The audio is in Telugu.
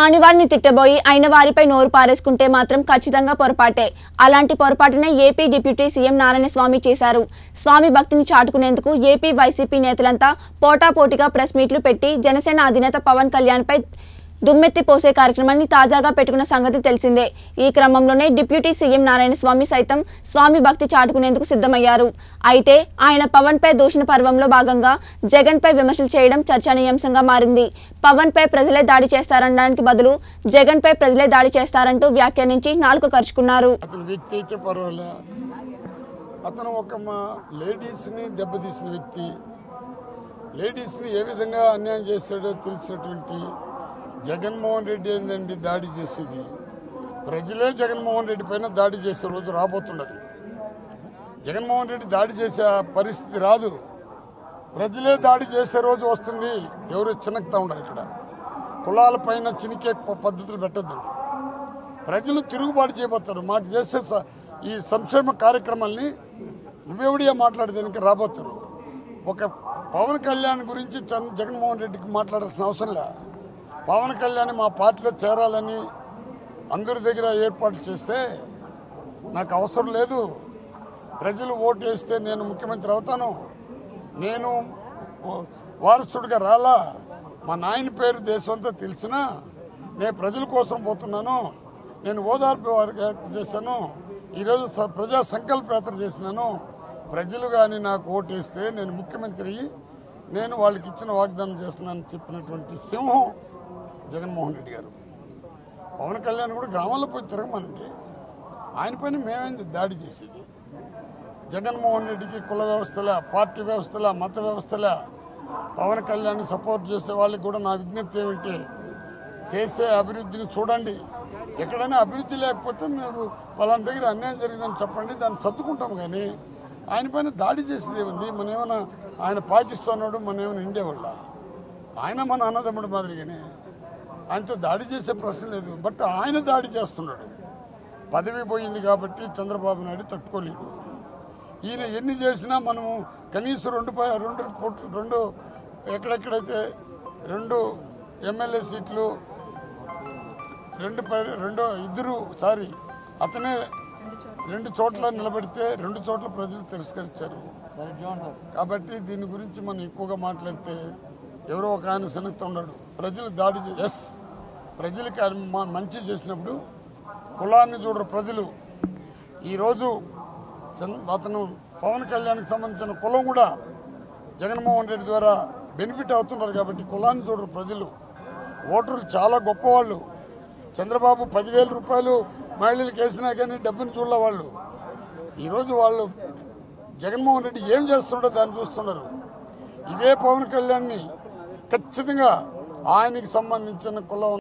కాని వారిని తిట్టబోయి అయిన వారిపై నోరు పారేసుకుంటే మాత్రం ఖచ్చితంగా పొరపాటే అలాంటి పొరపాటునే ఏపీ డిప్యూటీ సీఎం నారాయణస్వామి చేశారు స్వామి భక్తిని చాటుకునేందుకు ఏపీ వైసీపీ నేతలంతా పోటాపోటీగా ప్రెస్ మీట్లు పెట్టి జనసేన అధినేత పవన్ కళ్యాణ్పై దుమ్మెత్తి పోసే కార్యక్రమాన్ని తాజాగా పెట్టుకున్న సంగతి తెలిసిందే ఈ క్రమంలోనే డిప్యూటీ సీఎం నారాయణస్వామి సైతం స్వామి భక్తి చాటుకునేందుకు సిద్ధమయ్యారు అయితే ఆయన పవన్ పై దూషణ పర్వంలో భాగంగా జగన్ పై విమర్శలు చేయడం చర్చనీయాంశంగా మారింది పవన్ పై ప్రజలే దాడి చేస్తారనడానికి బదులు జగన్ పై ప్రజలే దాడి చేస్తారంటూ వ్యాఖ్యానించి నాలుక ఖర్చుకున్నారు అతని వ్యక్తి అయితే పర్వాలే అతను ఒక మా లేడీస్ని దెబ్బతీసిన వ్యక్తి లేడీస్ని ఏ విధంగా అన్యాయం చేశాడో తెలిసినటువంటి జగన్మోహన్ రెడ్డి ఏందండి దాడి చేసేది ప్రజలే జగన్మోహన్ రెడ్డి పైన దాడి చేసే రోజు రాబోతున్నది జగన్మోహన్ రెడ్డి దాడి చేసే పరిస్థితి రాదు ప్రజలే దాడి చేసే రోజు వస్తుంది ఎవరు చిన్నక్తా ఉండరు ఇక్కడ కులాల పైన చినికే ప- పద్ధతులు పెట్టద్దండి ప్రజలు తిరుగుబాటు చేయబోతారు మాకు చేసే స- ఈ సంక్షేమ కార్యక్రమాల్ని నువ్వెవడియా మాట్లాడేదానికి రాబోతారు ఒక పవన్ కళ్యాణ్ గురించి చంద్ర జగన్మోహన్ రెడ్డికి మాట్లాడాల్సిన అవసరం లే పవన్ కళ్యాణ్ మా పార్టీలో చేరాలని అందరి దగ్గర ఏర్పాటు చేస్తే నాకు అవసరం లేదు ప్రజలు ఓటు వేస్తే నేను ముఖ్యమంత్రి అవుతాను నేను వారసుడిగా రాలా మా నాయన పేరు దేశమంతా తెలిసినా నేను ప్రజల కోసం పోతున్నాను నేను ఓదార్పు వారికి యాత్ర చేశాను ఈరోజు స- ప్రజా సంకల్ప యాత్ర చేసినాను ప్రజలు కానీ నాకు ఓటు వేస్తే నేను ముఖ్యమంత్రి అయ్యి నేను వాళ్ళకి ఇచ్చిన వాగ్దానం చేస్తున్నానని చెప్పినటువంటి సింహం జగన్మోహన్ రెడ్డి గారు పవన్ కళ్యాణ్ కూడా గ్రామాల్లో పోయి తిరగమనండి ఆయన పైన మేమైంది దాడి చేసేది జగన్మోహన్ రెడ్డికి కుల వ్యవస్థల పార్టీ వ్యవస్థల మత వ్యవస్థల పవన్ కళ్యాణ్ సపోర్ట్ చేసే వాళ్ళకి కూడా నా విజ్ఞప్తి ఏమిటి చేసే అభివృద్ధిని చూడండి ఎక్కడైనా అభివృద్ధి లేకపోతే మీరు పలానా దగ్గర అన్యాయం జరిగిందని చెప్పండి దాన్ని సర్దుకుంటాం కానీ ఆయన పైన దాడి చేసేది ఏముంది మన ఏమైనా ఆయన పాకిస్తాన్ వాడు మన ఏమైనా ఇండియా వాళ్ళ ఆయన మన అన్నదమ్ముడు మాదిరిగానే ఆయనతో దాడి చేసే ప్రశ్న లేదు బట్ ఆయన దాడి చేస్తున్నాడు పదవి పోయింది కాబట్టి చంద్రబాబు నాయుడు తట్టుకోలేడు ఈయన ఎన్ని చేసినా మనము కనీసం రెండు ప- రెండు పోట్- రెండు ఎక్కడెక్కడైతే రెండు ఎమ్మెల్యే సీట్లు రెండు ప- రెండు ఇద్దరు సారీ అతనే రెండు చోట్ల నిలబెడితే రెండు చోట్ల ప్రజలు తిరస్కరించారు కాబట్టి దీని గురించి మనం ఎక్కువగా మాట్లాడితే ఎవరో ఒక ఆయన సనక్త ఉన్నాడు ప్రజలు దాడి ఎస్ ప్రజలకి ఆయన మ- మంచి చేసినప్పుడు కులాన్ని చూడరు ప్రజలు ఈరోజు చంద్- అతను పవన్ కళ్యాణ్కి సంబంధించిన కులం కూడా జగన్మోహన్ రెడ్డి ద్వారా బెనిఫిట్ అవుతున్నారు కాబట్టి కులాన్ని చూడరు ప్రజలు ఓటర్లు చాలా గొప్పవాళ్ళు చంద్రబాబు పదివేల రూపాయలు మహిళలకు వేసినా కానీ డబ్బుని చూడలే వాళ్ళు ఈరోజు వాళ్ళు జగన్మోహన్ రెడ్డి ఏం చేస్తున్నాడో దాన్ని చూస్తున్నారు ఇదే పవన్ కళ్యాణ్ని ఖచ్చితంగా ఆయనకి సంబంధించిన కులం